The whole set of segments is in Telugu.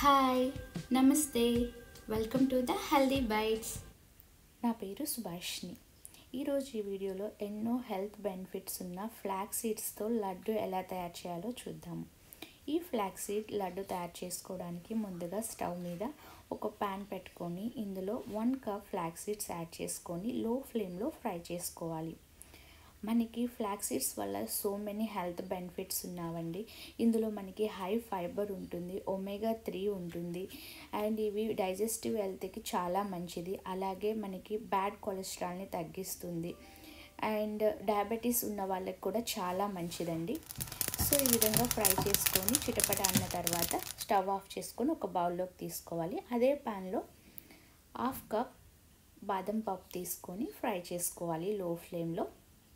హాయ్ నమస్తే welcome to the healthy bites నా పేరు సుభాష్ని ఈరోజు ఈ వీడియోలో ఎన్నో హెల్త్ బెనిఫిట్స్ ఉన్న ఫ్లాక్ సీడ్స్తో లడ్డు ఎలా తయారు చేయాలో చూద్దాం ఈ ఫ్లాక్ సీడ్ లడ్డు తయారు చేసుకోవడానికి ముందుగా స్టవ్ మీద ఒక ప్యాన్ పెట్టుకొని ఇందులో one cup flax seeds add చేసుకొని లో ఫ్లేమ్లో ఫ్రై చేసుకోవాలి మనకి ఫ్లాక్ సీడ్స్ వల్ల సో మెనీ హెల్త్ బెనిఫిట్స్ ఉన్నావండి ఇందులో మనకి హై ఫైబర్ ఉంటుంది ఒమేగా త్రీ ఉంటుంది అండ్ ఇవి డైజెస్టివ్ హెల్త్కి చాలా మంచిది అలాగే మనకి బ్యాడ్ కొలెస్ట్రాల్ని తగ్గిస్తుంది అండ్ డయాబెటీస్ ఉన్న వాళ్ళకి కూడా చాలా మంచిదండి సో ఈ విధంగా ఫ్రై చేసుకొని చిటపట అన్న తర్వాత స్టవ్ ఆఫ్ చేసుకొని ఒక బౌల్లోకి తీసుకోవాలి అదే ప్యాన్లో హాఫ్ కప్ బాదం పప్పు తీసుకొని ఫ్రై చేసుకోవాలి లో ఫ్లేమ్లో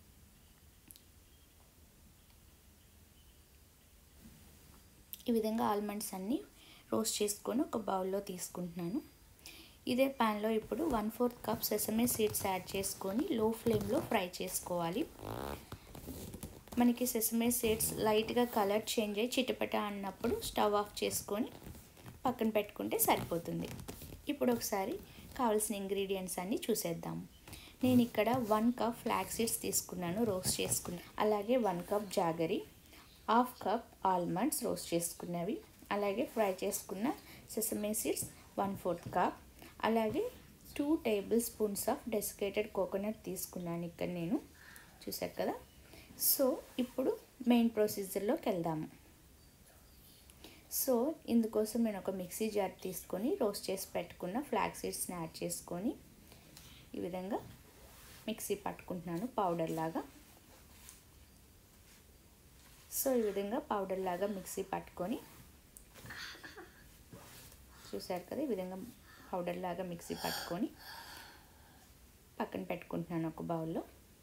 ఈ విధంగా ఆల్మండ్స్ అన్నీ రోస్ట్ చేసుకొని ఒక బౌల్లో తీసుకుంటున్నాను ఇదే ప్యాన్లో ఇప్పుడు one fourth cup sesame seeds add చేసుకొని లో ఫ్లేమ్లో ఫ్రై చేసుకోవాలి మనకి సెసమే సీడ్స్ లైట్గా కలర్ చేంజ్ అయ్యి చిటపట అన్నప్పుడు స్టవ్ ఆఫ్ చేసుకొని పక్కన పెట్టుకుంటే సరిపోతుంది ఇప్పుడు ఒకసారి కావాల్సిన ఇంగ్రీడియంట్స్ అన్నీ చూసేద్దాము నేను ఇక్కడ వన్ కప్ ఫ్లాక్ సీడ్స్ తీసుకున్నాను రోస్ట్ చేసుకున్నాను అలాగే one cup jaggery half cup almonds roast చేసుకున్నవి అలాగే ఫ్రై చేసుకున్న sesame seeds one fourth cup అలాగే two tablespoons of desiccated coconut తీసుకున్నాను ఇక్కడ నేను చూసారు కదా సో ఇప్పుడు మెయిన్ ప్రొసీజర్లోకి వెళ్దాము సో ఇందుకోసం నేను ఒక మిక్సీ జార్ తీసుకొని రోస్ట్ చేసి పెట్టుకున్న ఫ్లాక్ సీడ్స్ని యాడ్ చేసుకొని ఈ విధంగా మిక్సీ పట్టుకుంటున్నాను పౌడర్ లాగా సో ఈ విధంగా పౌడర్ లాగా మిక్సీ పట్టుకొని చూసారు కదా ఈ విధంగా పౌడర్ లాగా మిక్సీ పట్టుకొని పక్కన పెట్టుకుంటున్నాను ఒక బౌల్లో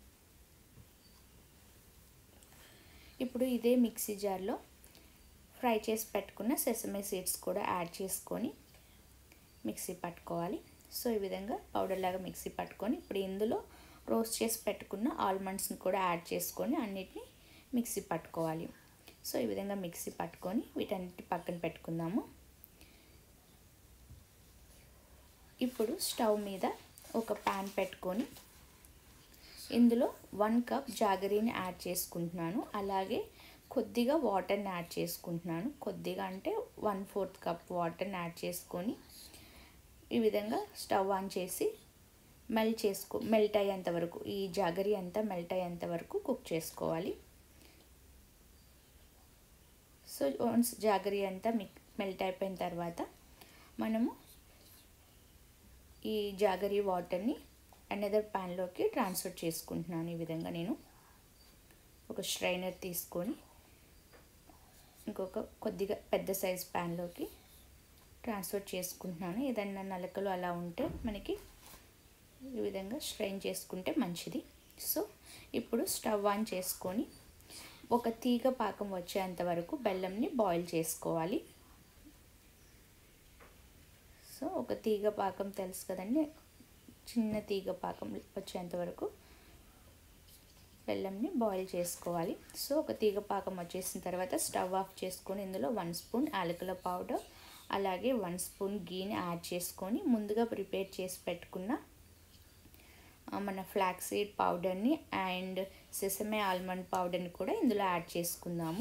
ఇప్పుడు ఇదే మిక్సీ జార్లో ఫ్రై చేసి పెట్టుకున్న సెసమే సీడ్స్ కూడా యాడ్ చేసుకొని మిక్సీ పట్టుకోవాలి సో ఈ విధంగా పౌడర్ లాగా మిక్సీ పట్టుకొని ఇప్పుడు ఇందులో రోస్ట్ చేసి పెట్టుకున్న ఆల్మండ్స్ని కూడా యాడ్ చేసుకొని అన్నిటిని మిక్సీ పట్టుకోవాలి సో ఈ విధంగా మిక్సీ పట్టుకొని వీటన్నిటి పక్కన పెట్టుకుందాము ఇప్పుడు స్టవ్ మీద ఒక ప్యాన్ పెట్టుకొని ఇందులో వన్ కప్ జాగరీని యాడ్ చేసుకుంటున్నాను అలాగే కొద్దిగా వాటర్ని యాడ్ చేసుకుంటున్నాను కొద్దిగా అంటే వన్ ఫోర్త్ కప్ వాటర్ని యాడ్ చేసుకొని ఈ విధంగా స్టవ్ ఆన్ చేసి మెల్ట్ చేసుకో మెల్ట్ అయ్యేంత వరకు ఈ జాగరీ అంతా మెల్ట్ అయ్యేంత వరకు కుక్ చేసుకోవాలి సో వన్స్ జాగరీ అంతా మిక్ మెల్ట్ అయిపోయిన తర్వాత మనము ఈ జాగరీ వాటర్ని అనదర్ ప్యాన్లోకి ట్రాన్స్ఫర్ చేసుకుంటున్నాను ఈ విధంగా నేను ఒక స్ట్రైనర్ తీసుకొని ఇంకొక కొద్దిగా పెద్ద సైజ్ ప్యాన్లోకి ట్రాన్స్ఫర్ చేసుకుంటున్నాను ఏదన్నా నలకలు అలా ఉంటే మనకి ఈ విధంగా స్ట్రైన్ చేసుకుంటే మంచిది సో ఇప్పుడు స్టవ్ ఆన్ చేసుకొని ఒక తీగ పాకం వచ్చేంత వరకు బెల్లంని బాయిల్ చేసుకోవాలి సో ఒక తీగ పాకం తెలుసు కదండి చిన్న తీగ పాకం వచ్చేంత వరకు బెల్లంని బాయిల్ చేసుకోవాలి సో ఒక తీగ పాకం వచ్చేసిన తర్వాత స్టవ్ ఆఫ్ చేసుకొని ఇందులో వన్ స్పూన్ యాలకుల పౌడర్ అలాగే వన్ స్పూన్ గీని యాడ్ చేసుకొని ముందుగా ప్రిపేర్ చేసి పెట్టుకున్న మన ఫ్లాక్ సీడ్ పౌడర్ని అండ్ సెసమే ఆల్మండ్ పౌడర్ని కూడా ఇందులో యాడ్ చేసుకుందాము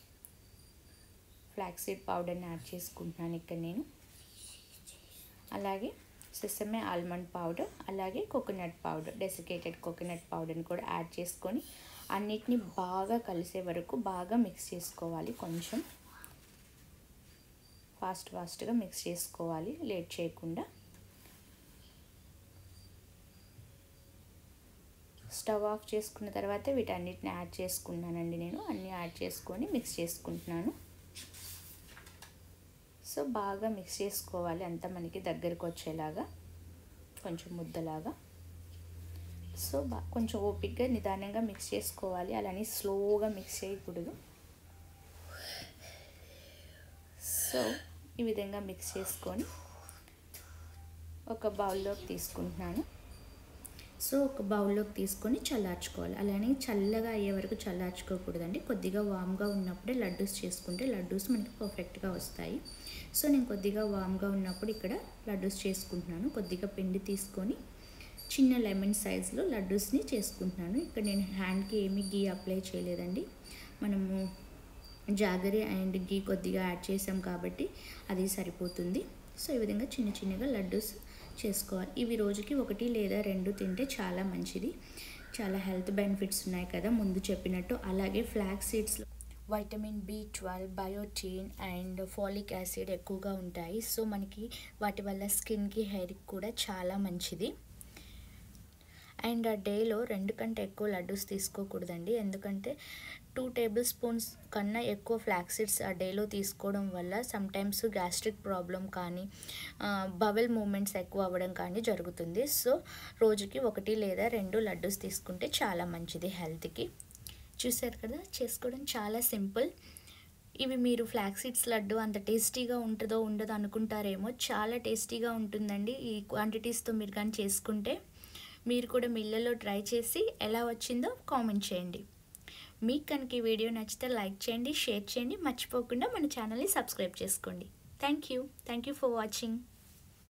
ఫ్లాక్ సీడ్ పౌడర్ని యాడ్ చేసుకుంటున్నాను ఇక్కడ నేను అలాగే సెసమే ఆల్మండ్ పౌడర్ అలాగే కోకోనట్ పౌడర్ డెసికేటెడ్ కోకోనట్ పౌడర్ని కూడా యాడ్ చేసుకొని అన్నిటినీ బాగా కలిసే వరకు బాగా మిక్స్ చేసుకోవాలి కొంచెం ఫాస్ట్ ఫాస్ట్గా మిక్స్ చేసుకోవాలి లేట్ చేయకుండా స్టవ్ ఆఫ్ చేసుకున్న తర్వాత వీటన్నిటిని యాడ్ చేసుకున్నానండి నేను అన్నీ యాడ్ చేసుకొని మిక్స్ చేసుకుంటున్నాను సో బాగా మిక్స్ చేసుకోవాలి అంతా మనకి దగ్గరకు వచ్చేలాగా కొంచెం ముద్దలాగా సో బా కొంచెం ఓపిక్గా నిదానంగా మిక్స్ చేసుకోవాలి అలానే స్లోగా మిక్స్ చేయకూడదు సో ఈ విధంగా మిక్స్ చేసుకొని ఒక బౌల్లోకి తీసుకుంటున్నాను సో ఒక బౌల్లోకి తీసుకొని చల్లార్చుకోవాలి అలానే చల్లగా అయ్యే వరకు చల్లార్చుకోకూడదండి కొద్దిగా వామ్గా ఉన్నప్పుడే లడ్డూస్ చేసుకుంటే లడ్డూస్ మనకి పర్ఫెక్ట్గా వస్తాయి సో నేను కొద్దిగా వామ్గా ఉన్నప్పుడు ఇక్కడ లడ్డూస్ చేసుకుంటున్నాను కొద్దిగా పిండి తీసుకొని చిన్న లెమన్ సైజులో లడ్డూస్ని చేసుకుంటున్నాను ఇక్కడ నేను హ్యాండ్కి ఏమీ గీ అప్లై చేయలేదండి మనము జాగరి అండ్ గీ కొద్దిగా యాడ్ చేసాం కాబట్టి అది సరిపోతుంది సో ఈ విధంగా చిన్న చిన్నగా లడ్డూస్ చేసుకోవాలి ఇవి రోజుకి ఒకటి లేదా రెండు తింటే చాలా మంచిది చాలా హెల్త్ బెనిఫిట్స్ ఉన్నాయి కదా ముందు చెప్పినట్టు అలాగే ఫ్లాక్ సీడ్స్లో vitamin B twelve biotin and folic acid ఎక్కువగా ఉంటాయి సో మనకి వాటి వల్ల స్కిన్కి హెయిర్కి కూడా చాలా మంచిది అండ్ ఆ డేలో రెండు కంటే ఎక్కువ లడ్డూస్ తీసుకోకూడదండి ఎందుకంటే టూ టేబుల్ స్పూన్స్ కన్నా ఎక్కువ ఫ్లాక్సిడ్స్ ఆ డేలో తీసుకోవడం వల్ల సమ్టైమ్స్ గ్యాస్ట్రిక్ ప్రాబ్లం కానీ బవెల్ మూమెంట్స్ ఎక్కువ అవ్వడం కానీ జరుగుతుంది సో రోజుకి ఒకటి లేదా రెండు లడ్డూస్ తీసుకుంటే చాలా మంచిది హెల్త్కి చూసారు కదా చేసుకోవడం చాలా సింపుల్ ఇవి మీరు ఫ్లాక్సీడ్స్ లడ్డు అంత టేస్టీగా ఉంటుందో ఉండదో అనుకుంటారేమో చాలా టేస్టీగా ఉంటుందండి ఈ క్వాంటిటీస్తో మీరు కానీ చేసుకుంటే మీరు కూడా మిల్లలో ట్రై చేసి ఎలా వచ్చిందో కామెంట్ చేయండి మీకు కనుక ఈ వీడియో నచ్చితే లైక్ చేయండి షేర్ చేయండి మర్చిపోకుండా మన ఛానల్ని సబ్స్క్రైబ్ చేసుకోండి thank you thank you for watching